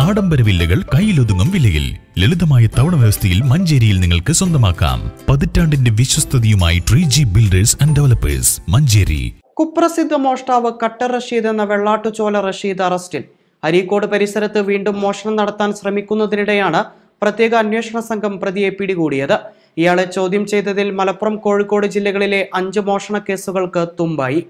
ആഡംബര വില്ലകൾ കയ്യിലൊതുങ്ങും വിലയിൽ ലളിതമായ തവണ വ്യവസ്ഥയിൽ മഞ്ചേരിയിൽ നിങ്ങൾക്ക് സ്വന്തമാക്കാം പതിറ്റാണ്ടിന്റെ വിശ്വസ്തതയുമായി tree G builders and developers Manjeri കുപ്രസിദ്ധ മോഷ്ടാവ് കട്ടർ റഷീദ് എന്ന വെള്ളാട്ടുചോല റഷീദ് അറസ്റ്റിൽ അരീക്കോട് പരിസരത്ത് വീണ്ടും മോഷണം നടത്താൻ ശ്രമിക്കുന്നതിനിടെയാണ് പ്രത്യേക അന്വേഷണ സംഘം പ്രതിയെ പിടികൂടിയത് ഇയാളെ ചോദ്യം ചെയ്തതിൽ മലപ്പുറം കോഴിക്കോട് ജില്ലകളിലെ അഞ്ച് മോഷണ കേസുകൾക്ക് തുമ്പായി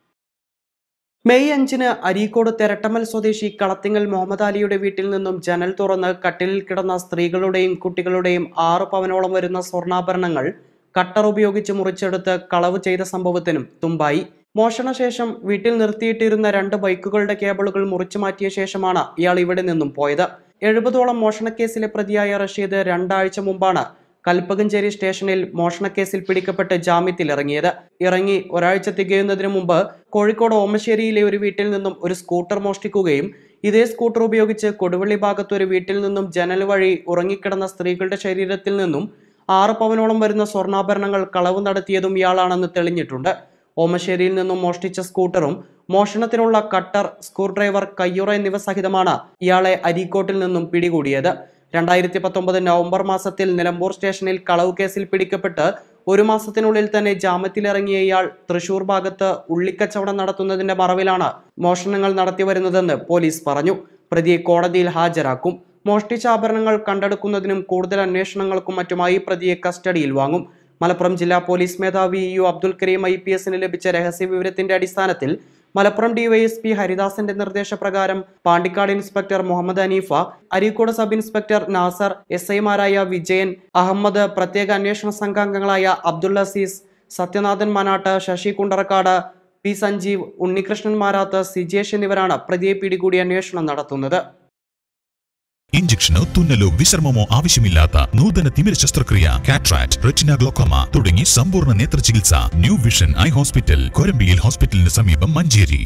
മെയ് അഞ്ചിന് അരീക്കോട് തെരട്ടമൽ സ്വദേശി കളത്തിങ്ങൽ മുഹമ്മദ് അലിയുടെ വീട്ടിൽ നിന്നും ജനൽ തുറന്ന് കട്ടിലിൽ കിടന്ന സ്ത്രീകളുടെയും കുട്ടികളുടെയും ആറ് പവനോളം വരുന്ന സ്വർണ്ണാഭരണങ്ങൾ കട്ടർ ഉപയോഗിച്ച് മുറിച്ചെടുത്ത് കളവ് ചെയ്ത സംഭവത്തിനും തുമ്പായി മോഷണശേഷം വീട്ടിൽ നിർത്തിയിട്ടിരുന്ന രണ്ട് ബൈക്കുകളുടെ കേബിളുകൾ മുറിച്ചു മാറ്റിയ ശേഷമാണ് ഇയാൾ ഇവിടെ നിന്നും പോയത് എഴുപതോളം മോഷണക്കേസിലെ പ്രതിയായ റഷീദ് രണ്ടാഴ്ച മുമ്പാണ് കൽപ്പകഞ്ചേരി സ്റ്റേഷനിൽ മോഷണക്കേസിൽ പിടിക്കപ്പെട്ട് ജാമ്യത്തിൽ ഇറങ്ങിയത് ഇറങ്ങി ഒരാഴ്ച തികയുന്നതിന് മുമ്പ് കോഴിക്കോട് ഓമശ്ശേരിയിലെ ഒരു വീട്ടിൽ നിന്നും ഒരു സ്കൂട്ടർ മോഷ്ടിക്കുകയും ഇതേ സ്കൂട്ടർ ഉപയോഗിച്ച് കൊടുവള്ളി ഭാഗത്ത് ഒരു വീട്ടിൽ നിന്നും ജനൽ വഴി ഉറങ്ങിക്കിടന്ന സ്ത്രീകളുടെ ശരീരത്തിൽ നിന്നും ആറ് പവനോളം വരുന്ന സ്വർണ്ണാഭരണങ്ങൾ കളവ് നടത്തിയതും ഇയാളാണെന്ന് തെളിഞ്ഞിട്ടുണ്ട് ഓമശ്ശേരിയിൽ നിന്നും മോഷ്ടിച്ച സ്കൂട്ടറും മോഷണത്തിനുള്ള കട്ടർ സ്ക്രൂ ഡ്രൈവർ കയ്യുറ എന്നിവ സഹിതമാണ് ഇയാളെ അരീക്കോട്ടിൽ നിന്നും പിടികൂടിയത് രണ്ടായിരത്തി പത്തൊമ്പത് നവംബർ മാസത്തിൽ നിലമ്പൂർ സ്റ്റേഷനിൽ കളവ് കേസിൽ പിടിക്കപ്പെട്ട് ഒരു മാസത്തിനുള്ളിൽ തന്നെ ജാമ്യത്തിലിറങ്ങിയ ഇയാൾ തൃശൂർ ഭാഗത്ത് ഉള്ളിക്കച്ചവടം നടത്തുന്നതിന്റെ മറവിലാണ് മോഷണങ്ങൾ നടത്തിവരുന്നതെന്ന് പോലീസ് പറഞ്ഞു പ്രതിയെ കോടതിയിൽ ഹാജരാക്കും മോഷ്ടിച്ച ആഭരണങ്ങൾ കണ്ടെടുക്കുന്നതിനും കൂടുതൽ അന്വേഷണങ്ങൾക്കും മറ്റുമായി പ്രതിയെ കസ്റ്റഡിയിൽ വാങ്ങും മലപ്പുറം ജില്ലാ പോലീസ് മേധാവി U Abdul Kareem I P എസിന് ലഭിച്ച രഹസ്യ വിവരത്തിന്റെ അടിസ്ഥാനത്തിൽ മലപ്പുറം ഡിവൈഎസ്പി ഹരിദാസന്റെ നിർദ്ദേശപ്രകാരം Pandikkad inspector Muhammad Aneefa Areekode sub inspector Nasar S ഐമാരായ വിജയൻ അഹമ്മദ് പ്രത്യേക അന്വേഷണ സംഘാംഗങ്ങളായ അബ്ദുൽ അസീസ് സത്യനാഥൻ മനാട്ട് ശശി കുണ്ടറക്കാട് പി സഞ്ജീവ് ഉണ്ണികൃഷ്ണൻ മാരാത്ത് സിജേഷ് എന്നിവരാണ് പ്രതിയെ പിടികൂടി അന്വേഷണം നടത്തുന്നത് ഇഞ്ചക്ഷനോ തുന്നലോ വിശ്രമമോ ആവശ്യമില്ലാത്ത നൂതന തിമിര ശസ്ത്രക്രിയ കാട്രാക്ട് റെറ്റിന ഗ്ലോക്കോമ തുടങ്ങി സമ്പൂർണ്ണ നേത്ര ചികിത്സ ന്യൂ വിഷൻ ഐ ഹോസ്പിറ്റൽ കൊരമ്പിയിൽ ഹോസ്പിറ്റലിന് സമീപം മഞ്ചേരി